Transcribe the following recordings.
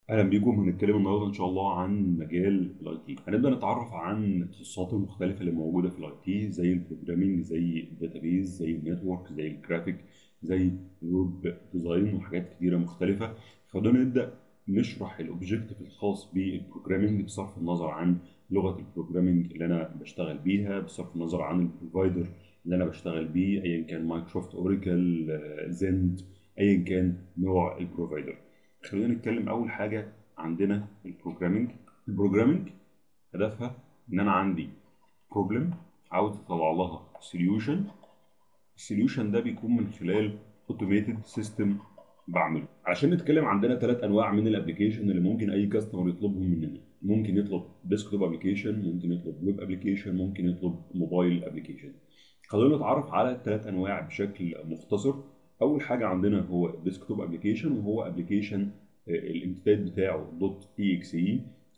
اهلا بيكم هنتكلم النهارده ان شاء الله عن مجال الاي تي هنبدا نتعرف عن التخصصات المختلفه اللي موجوده في الاي تي زي البروجرامينج زي الداتابيز زي النتورك زي الجرافيك زي الويب ديزاين وحاجات كتيره مختلفه خلونا نبدا نشرح الاوبجيكتيف الخاص بالبروجرامينج بصرف النظر عن لغه البروجرامينج اللي انا بشتغل بيها بصرف النظر عن البروفايدر اللي انا بشتغل بيه ايا كان مايكروسوفت اوراكل زند ايا كان نوع البروفايدر خلينا نتكلم اول حاجه عندنا البروجرامينج البروجرامينج هدفها ان انا عندي بروبلم عاوز اطلع لها سوليوشن السوليوشن ده بيكون من خلال اوتوميتد سيستم بعمله عشان نتكلم عندنا ثلاث انواع من الابلكيشن اللي ممكن اي كاستمر يطلبهم مننا ممكن يطلب ديسكتوب ابلكيشن ممكن يطلب ويب ابلكيشن ممكن يطلب موبايل ابلكيشن خلينا نتعرف على الثلاث انواع بشكل مختصر اول حاجه عندنا هو الديسكتوب ابلكيشن وهو ابلكيشن الامتداد بتاعه دوت اي اكس اي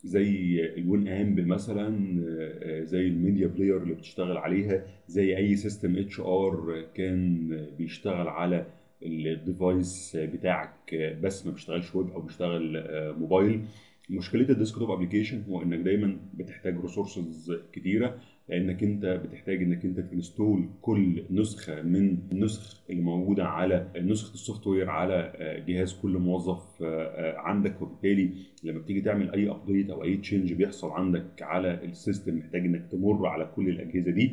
زي الوين امب مثلا زي الميديا بلاير اللي بتشتغل عليها زي اي سيستم اتش ار كان بيشتغل على الديفايس بتاعك بس ما بيشتغلش ويب او بيشتغل موبايل مشكله الديسكتوب ابلكيشن هو انك دايما بتحتاج ريسورسز كتيره لانك انت بتحتاج انك انت تنستول كل نسخه من النسخ اللي موجوده على نسخه السوفت وير على جهاز كل موظف عندك وبالتالي لما بتيجي تعمل اي ابديت او اي تشينج بيحصل عندك على السيستم محتاج انك تمر على كل الاجهزه دي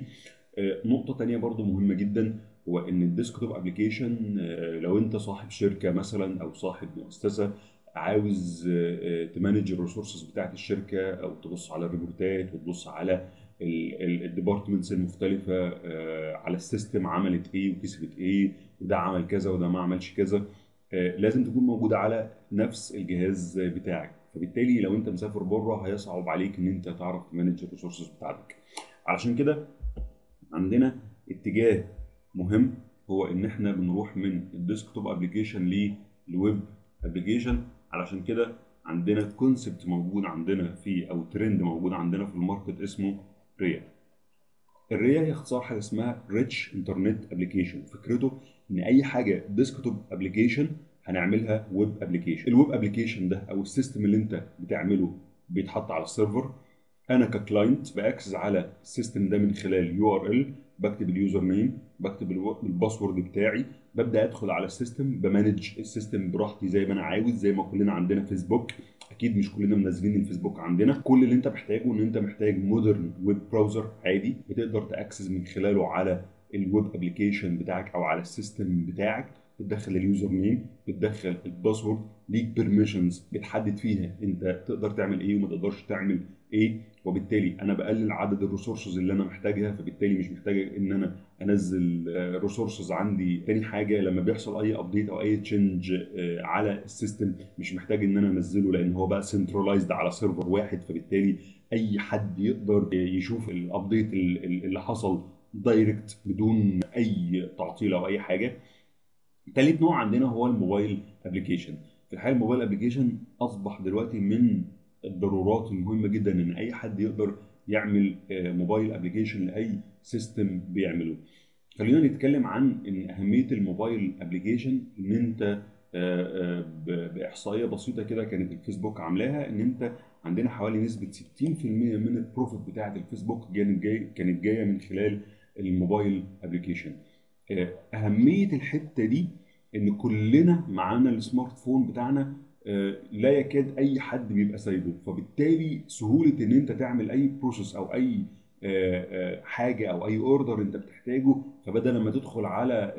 نقطه تانية برضو مهمه جدا هو ان الديسكتوب ابلكيشن لو انت صاحب شركه مثلا او صاحب مؤسسه عاوز تمانج الريسورسز بتاعت الشركه او تبص على الريبورتات وتبص على الديبارتمنتس المختلفه على السيستم عملت ايه وكسبت ايه وده عمل كذا وده ما عملش كذا لازم تكون موجوده على نفس الجهاز بتاعك فبالتالي لو انت مسافر بره هيصعب عليك ان انت تعرف تمانج الريسورسز بتاعتك علشان كده عندنا اتجاه مهم هو ان احنا بنروح من الديسكتوب ابلكيشن للويب ابلكيشن علشان كده عندنا كونسبت موجود عندنا في او ترند موجود عندنا في الماركت اسمه ريا الريا هي اختصار حاجه اسمها ريتش انترنت ابلكيشن فكرته ان اي حاجه ديسكتوب ابلكيشن هنعملها ويب ابلكيشن الويب ابلكيشن ده او السيستم اللي انت بتعمله بيتحط على السيرفر انا ككلاينت باكسس على السيستم ده من خلال يو ار ال بكتب اليوزر نيم بكتب الباسورد بتاعي ببدا ادخل على السيستم بمانج السيستم براحتي زي ما انا عاوز زي ما كلنا عندنا فيسبوك اكيد مش كلنا منزلين الفيسبوك عندنا كل اللي انت محتاجه ان انت محتاج مودرن ويب براوزر عادي بتقدر تاكسس من خلاله على الويب ابلكيشن بتاعك او على السيستم بتاعك بتدخل اليوزر نيم بتدخل الباسورد ليك بيرميشنز بتحدد فيها انت تقدر تعمل ايه وما تقدرش تعمل ايه وبالتالي انا بقلل عدد الريسورسز اللي انا محتاجها فبالتالي مش محتاج ان انا انزل ريسورسز عندي تاني حاجه لما بيحصل اي ابديت او اي تشنج على السيستم مش محتاج ان انا انزله لان هو بقى سنترلايزد على سيرفر واحد فبالتالي اي حد يقدر يشوف الابديت اللي حصل دايركت بدون اي تعطيل او اي حاجه تالت نوع عندنا هو الموبايل ابلكيشن في الحقيقه الموبايل ابلكيشن اصبح دلوقتي من الضرورات المهمه جدا ان اي حد يقدر يعمل موبايل ابلكيشن لاي سيستم بيعمله خلينا نتكلم عن ان اهميه الموبايل ابلكيشن ان انت باحصائيه بسيطه كده كانت الفيسبوك عاملاها ان انت عندنا حوالي نسبه 60% من البروفيت بتاعه الفيسبوك كانت جايه كانت جايه من خلال الموبايل ابلكيشن اهميه الحته دي ان كلنا معانا السمارت فون بتاعنا لا يكاد اي حد بيبقى سايبه فبالتالي سهوله ان انت تعمل اي بروسيس او اي حاجه او اي اوردر انت بتحتاجه فبدل ما تدخل على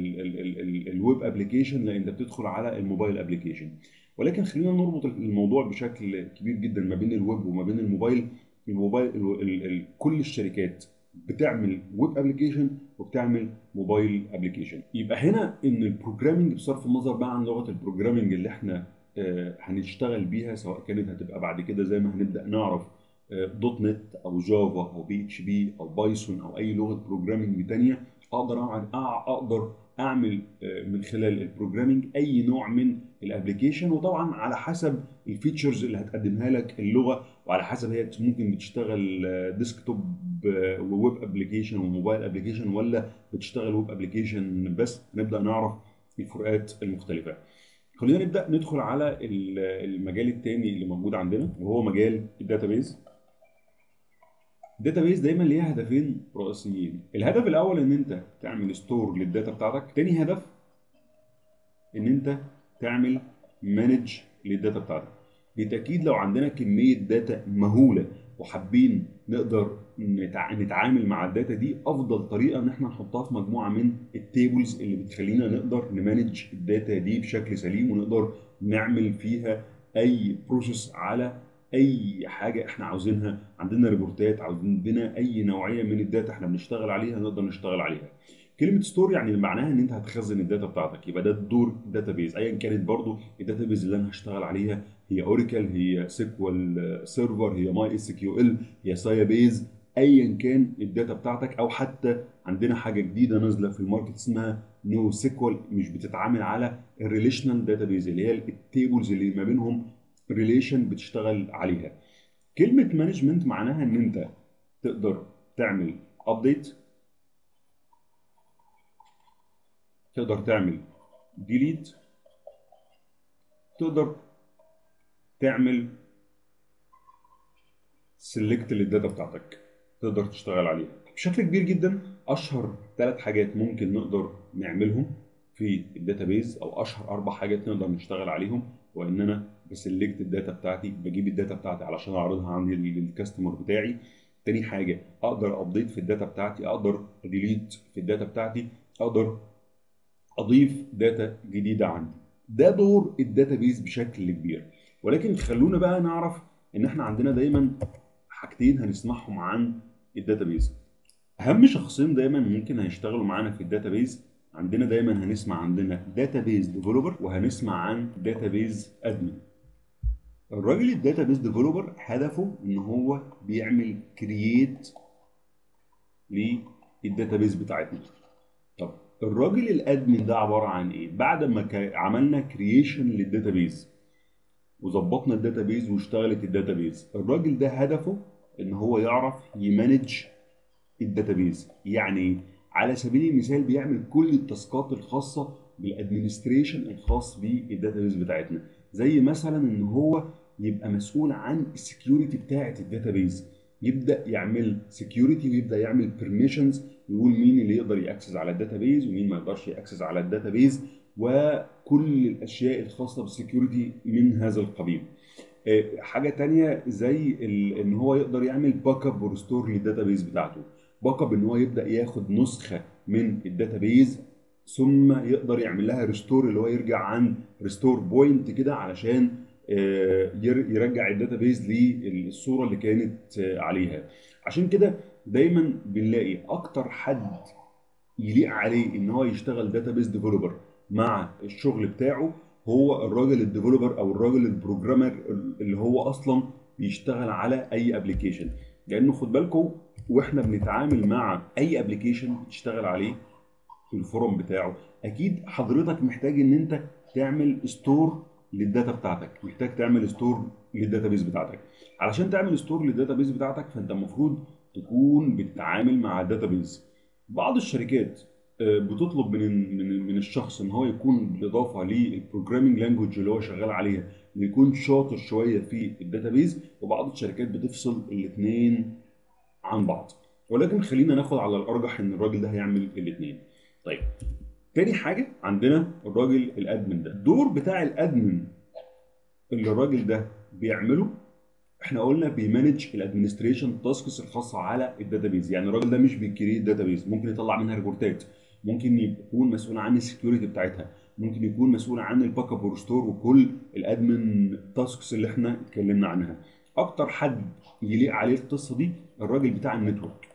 الويب ابلكيشن لا انت بتدخل على الموبايل ابلكيشن ولكن خلينا نربط الموضوع بشكل كبير جدا ما بين الويب وما بين الموبايل الموبايل ال ال كل الشركات بتعمل ويب ابلكيشن وبتعمل موبايل ابلكيشن يبقى هنا ان البروجرامنج بصرف النظر بقى عن لغه البروجرامنج اللي احنا هنشتغل بيها سواء كانت هتبقى بعد كده زي ما هنبدا نعرف دوت نت او جافا او بي اتش بي او بايثون او اي لغه بروجرامنج ثانيه اقدر اعمل اقدر اعمل من خلال البروجرامنج اي نوع من الابلكيشن وطبعا على حسب الفيتشرز اللي هتقدمها لك اللغه وعلى حسب هي ممكن بتشتغل ديسكتوب وويب ابلكيشن وموبايل ابلكيشن ولا بتشتغل ويب ابلكيشن بس نبدا نعرف الفروقات المختلفه خلينا نبدا ندخل على ال- المجال الثاني اللي موجود عندنا وهو مجال الداتابيز الداتابيز دايما ليها هدفين رئيسيين الهدف الاول ان انت تعمل ستور للداتا بتاعتك تاني هدف ان انت تعمل مانج للداتا بتاعتك بالتاكيد لو عندنا كميه داتا مهوله وحابين نقدر نتع... نتعامل مع الداتا دي افضل طريقه ان احنا نحطها في مجموعه من التيبلز اللي بتخلينا نقدر نمانج الداتا دي بشكل سليم ونقدر نعمل فيها اي بروسيس على اي حاجه احنا عاوزينها عندنا ريبورتات عندنا اي نوعيه من الداتا احنا بنشتغل عليها نقدر نشتغل عليها كلمه ستور يعني معناها ان انت هتخزن الداتا بتاعتك يبقى ده دور داتابيز ايا كانت برضو الداتابيز اللي انا هشتغل عليها هي اوريكل هي سيكوال سيرفر هي ماي اس كيو ال هي سايا بيز ايا كان الداتا بتاعتك او حتى عندنا حاجه جديده نازله في الماركت اسمها نو سيكوال مش بتتعامل على الريليشنال داتابيز اللي هي التيبلز اللي ما بينهم ريليشن بتشتغل عليها كلمه مانجمنت معناها ان انت تقدر تعمل ابديت تقدر تعمل ديليت تقدر تعمل سيلكت للداتا بتاعتك تقدر تشتغل عليها بشكل كبير جدا اشهر ثلاث حاجات ممكن نقدر نعملهم في الداتابيز او اشهر اربع حاجات نقدر نشتغل عليهم وان انا بسلكت الداتا بتاعتي بجيب الداتا بتاعتي علشان اعرضها عندي للكاستمر بتاعي تاني حاجه اقدر ابديت في الداتا بتاعتي اقدر اديليت في الداتا بتاعتي اقدر اضيف داتا جديده عندي ده دور الداتابيز بشكل كبير ولكن خلونا بقى نعرف ان احنا عندنا دايما حاجتين هنسمعهم عن الداتابيز اهم شخصين دايما ممكن هيشتغلوا معانا في الداتابيز عندنا دايما هنسمع عندنا داتابيز ديفلوبر وهنسمع عن داتابيز ادمن الراجل الداتابيز ديفلوبر هدفه ان هو بيعمل كرييت للداتابيز بتاعتنا طب الراجل الادمن ده عباره عن ايه بعد ما كا- عملنا كرييشن للداتابيز وظبطنا الداتابيز واشتغلت الداتابيز الراجل ده هدفه ان هو يعرف يمانج الداتابيز يعني على سبيل المثال بيعمل كل التاسكات الخاصه بالادمنستريشن الخاص بالداتابيز بتاعتنا زي مثلا ان هو يبقى مسؤول عن السكيورتي بتاعه الداتابيز يبدا يعمل سكيورتي ويبدا يعمل بيرميشنز يقول مين اللي يقدر ياكسس على الداتابيز ومين ما يقدرش ياكسس على الداتابيز وكل الاشياء الخاصه بالسكيورتي من هذا القبيل آه، حاجه تانية زي ال- ان هو يقدر يعمل باك اب وريستور للداتابيز بتاعته باك اب ان هو يبدا ياخد نسخه من الداتابيز ثم يقدر يعمل لها ريستور اللي هو يرجع عن ريستور بوينت كده علشان آه، ير- يرجع الداتابيز للصوره اللي كانت آه، عليها عشان كده دايما بنلاقي اكتر حد يليق عليه ان هو يشتغل داتابيز ديفلوبر مع الشغل بتاعه هو الراجل الديفلوبر او الراجل البروجرامر اللي هو اصلا بيشتغل على اي ابلكيشن لانه خد بالكم واحنا بنتعامل مع اي ابلكيشن بتشتغل عليه في الفورم بتاعه اكيد حضرتك محتاج ان انت تعمل ستور للداتا بتاعتك محتاج تعمل ستور للداتابيز بتاعتك علشان تعمل ستور للداتابيز بتاعتك فانت المفروض تكون بتتعامل مع الداتابيز بعض الشركات آه، بتطلب من من من الشخص ان هو يكون بالاضافه للبروجرامينج لانجوج اللي هو شغال عليها يكون شاطر شويه في الداتابيز وبعض الشركات بتفصل الاثنين عن بعض ولكن خلينا ناخد على الارجح ان الراجل ده هيعمل الاثنين طيب تاني حاجه عندنا الراجل الادمن ده الدور بتاع الادمن اللي الراجل ده بيعمله احنا قلنا بيمانج الادمنستريشن تاسكس الخاصه على الداتابيز يعني الراجل ده مش بيكريت داتابيز ممكن يطلع منها ريبورتات ممكن يكون مسؤول عن السكيورتي بتاعتها ممكن يكون مسؤول عن الباك اب ورستور وكل الادمن تاسكس اللي احنا اتكلمنا عنها اكتر حد يليق عليه القصه دي الراجل بتاع النتورك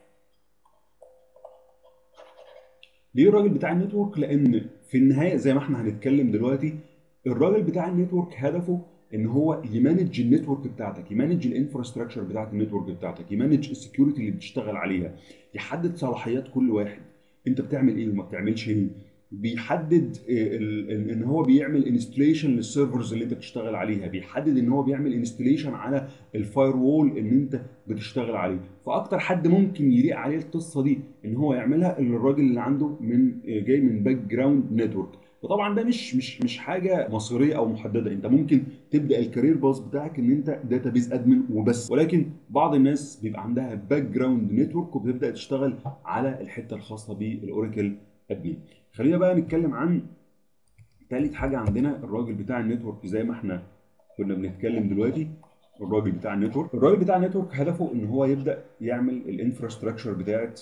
ليه الراجل بتاع النتورك لان في النهايه زي ما احنا هنتكلم دلوقتي الراجل بتاع النتورك هدفه ان هو يمانج النتورك بتاعتك يمانج الانفراستراكشر بتاعت النتورك بتاعتك يمانج السكيورتي اللي بتشتغل عليها يحدد صلاحيات كل واحد انت بتعمل ايه وما بتعملش ايه بيحدد ال- ال- ان هو بيعمل انستليشن للسيرفرز اللي انت بتشتغل عليها بيحدد ان هو بيعمل انستليشن على الفاير وول ان انت بتشتغل عليه فاكتر حد ممكن يليق عليه القصه دي ان هو يعملها اللي الراجل اللي عنده من جاي من باك جراوند نتورك وطبعا ده مش مش مش حاجه مصيريه او محدده انت ممكن تبدا الكارير باص بتاعك ان انت داتابيز ادمن وبس ولكن بعض الناس بيبقى عندها باك جراوند نتورك وبتبدا تشتغل على الحته الخاصه بالاوراكل ادمن خلينا بقى نتكلم عن تالت حاجه عندنا الراجل بتاع النتورك زي ما احنا كنا بنتكلم دلوقتي الراجل بتاع النتورك الراجل بتاع النتورك هدفه ان هو يبدا يعمل الانفراستراكشر بتاعت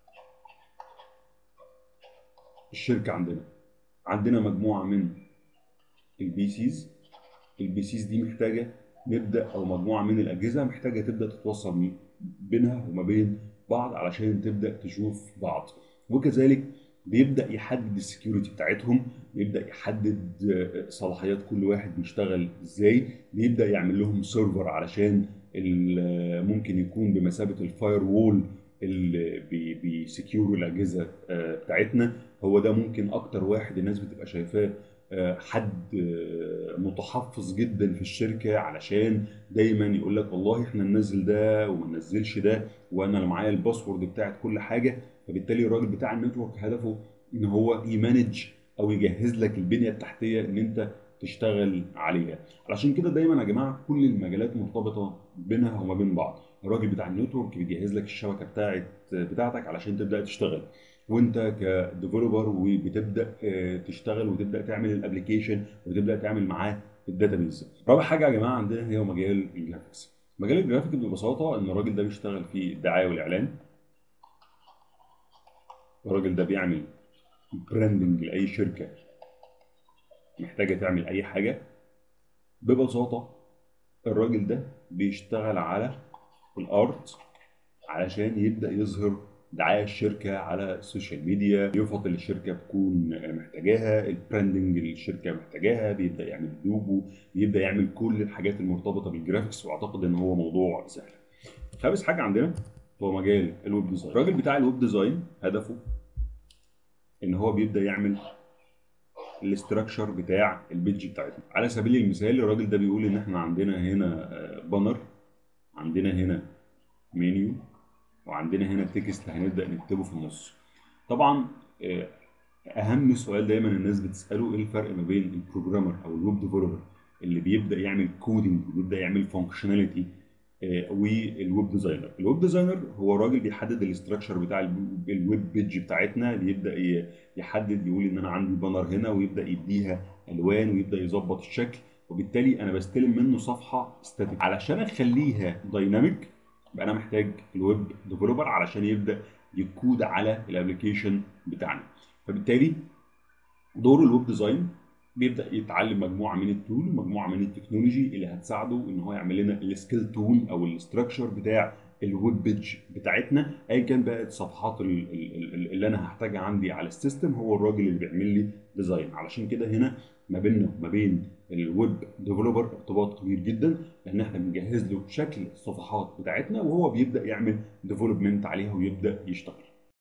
الشركه عندنا عندنا مجموعه من البي سيز البي سيز دي محتاجه نبدا او مجموعه من الاجهزه محتاجه تبدا تتوصل بينها وما بين بعض علشان تبدا تشوف بعض وكذلك بيبدا يحدد السكيورتي بتاعتهم بيبدا يحدد صلاحيات كل واحد بيشتغل ازاي بيبدا يعمل لهم سيرفر علشان ممكن يكون بمثابه الفاير وول اللي بيسكيوروا الاجهزه بتاعتنا هو ده ممكن اكتر واحد الناس بتبقى شايفاه حد متحفظ جدا في الشركه علشان دايما يقول لك والله احنا ننزل ده وما ننزلش ده وانا اللي معايا الباسورد بتاعت كل حاجه فبالتالي الراجل بتاع النتورك هدفه ان هو يمانج او يجهز لك البنيه التحتيه ان انت تشتغل عليها علشان كده دايما يا جماعه كل المجالات مرتبطه بينها وما بين بعض الراجل بتاع النتورك بيجهز لك الشبكه بتاعت بتاعتك علشان تبدا تشتغل وانت كديفلوبر وبتبدا تشتغل وتبدا تعمل الابلكيشن وتبدا تعمل معاه الداتابيز رابع حاجه يا جماعه عندنا هي مجال الجرافيكس مجال الجرافيك ببساطه ان الراجل ده بيشتغل في الدعايه والاعلان الراجل ده بيعمل براندنج لاي شركه محتاجه تعمل اي حاجه ببساطه الراجل ده بيشتغل على الارت علشان يبدا يظهر دعايه الشركه على السوشيال ميديا يفط اللي الشركه بتكون محتاجاها البراندنج اللي الشركه محتاجاها بيبدا يعمل لوجو بيبدا يعمل كل الحاجات المرتبطه بالجرافيكس واعتقد ان هو موضوع سهل خامس حاجه عندنا هو مجال الويب ديزاين الراجل بتاع الويب ديزاين هدفه ان هو بيبدا يعمل الاستراكشر بتاع البيج بتاعتنا على سبيل المثال الراجل ده بيقول ان احنا عندنا هنا بانر عندنا هنا منيو وعندنا هنا تكست هنبدا نكتبه في النص طبعا اهم سؤال دايما الناس بتساله ايه الفرق ما بين البروجرامر او الويب ديفلوبر اللي بيبدا يعمل كودنج وبيبدا يعمل فانكشناليتي والويب ديزاينر الويب ديزاينر هو راجل بيحدد الاستراكشر بتاع الويب بيج بتاعتنا بيبدا يحدد يقول ان انا عندي بانر هنا ويبدا يديها الوان ويبدا يظبط الشكل وبالتالي انا بستلم منه صفحه ستاتيك علشان اخليها دايناميك يبقى انا محتاج الويب ديفلوبر علشان يبدا يكود على الابلكيشن بتاعنا فبالتالي دور الويب ديزاين بيبدا يتعلم مجموعه من التول ومجموعه من التكنولوجي اللي هتساعده ان هو يعمل لنا السكيل تول او الاستراكشر بتاع الويب بيج بتاعتنا ايا كان بقى الصفحات اللي انا هحتاجها عندي على السيستم هو الراجل اللي بيعمل لي ديزاين علشان كده هنا ما بيننا وما بين الويب ديفلوبر ارتباط كبير جدا لان احنا بنجهز له شكل الصفحات بتاعتنا وهو بيبدا يعمل ديفلوبمنت عليها ويبدا يشتغل